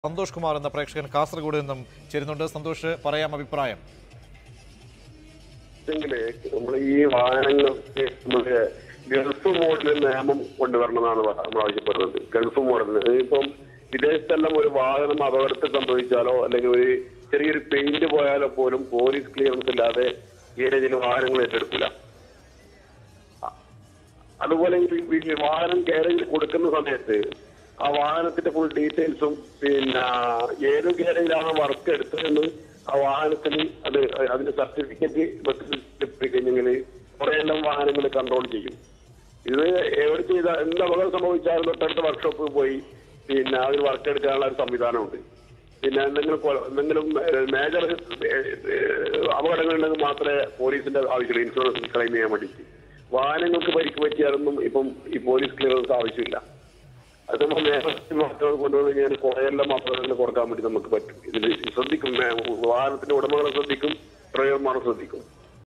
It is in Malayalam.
സന്തോഷ് കുമാർ എന്ന പ്രേക്ഷകൻ കാസർഗോഡ് നിന്നും ചേരുന്നുണ്ട് സന്തോഷ് പറയാം അഭിപ്രായം എങ്കില് നമ്മൾ ഈ വാഹനങ്ങൾക്ക് നമുക്ക് ഗൾഫ് മോഡൽ നിയമം കൊണ്ടുവരണമെന്നാണ് നമ്മൾ ആവശ്യപ്പെടുന്നത് ഗൾഫ് മോഡലിന് ഇപ്പം വിദേശത്തെല്ലാം ഒരു വാഹനം അപകടത്തിൽ സംഭവിച്ചാലോ അല്ലെങ്കിൽ ഒരു ചെറിയൊരു പെയിന്റ് പോയാലോ പോലും പോലീസ് ക്ലിയറൻസ് ഇല്ലാതെ ഗേരേജിൽ വാഹനങ്ങൾ ഏറ്റെടുക്കില്ല അതുപോലെ ഈ ഈ വാഹനം ഗാരേജിൽ കൊടുക്കുന്ന സമയത്ത് ആ വാഹനത്തിന്റെ ഫുൾ ഡീറ്റെയിൽസും പിന്നെ ഏത് ഗാരേജിലാണ് വർക്ക് എടുത്തതെന്ന് ആ വാഹനത്തിന് അത് അതിന്റെ സർട്ടിഫിക്കറ്റ് ലഭിക്കഴിഞ്ഞെങ്കിൽ കുറെയെല്ലാം വാഹനങ്ങൾ കൺട്രോൾ ചെയ്യും ഇത് എവിടെ ചെയ്ത എന്ത് അപകടം സംഭവിച്ചാലും തൊട്ടടുത്ത വർക്ക്ഷോപ്പിൽ പോയി പിന്നെ അതിന് വർക്ക് എടുക്കാനുള്ള ഒരു സംവിധാനമുണ്ട് പിന്നെ എന്തെങ്കിലും കൊ- എന്തെങ്കിലും മേജർ അപകടങ്ങളുണ്ടെങ്കിൽ മാത്രമേ പോലീസിന്റെ ആവശ്യമുള്ളൂ ഇൻഷുറൻസ് ക്ലെയിം ചെയ്യാൻ വേണ്ടിയിട്ട് വാഹനങ്ങൾക്ക് പരിക്ക് പറ്റിയാലൊന്നും ഇപ്പം ഈ പോലീസ് ക്ലിയറൻസ് ആവശ്യമില്ല അത് നമ്മൾ നിയമത്തിൽ മാത്രം കൊണ്ടുവന്ന് കഴിഞ്ഞാൽ കുറെയെല്ലാം അപകടങ്ങൾ കുറക്കാൻ വേണ്ടി നമുക്ക് പറ്റും ഇതിൽ ശ്രദ്ധിക്കും മേ- വാഹനത്തിന്റെ ഉടമകളെ ശ്രദ്ധിക്കും ഡ്രൈവർമാരെ ശ്രദ്ധിക്കും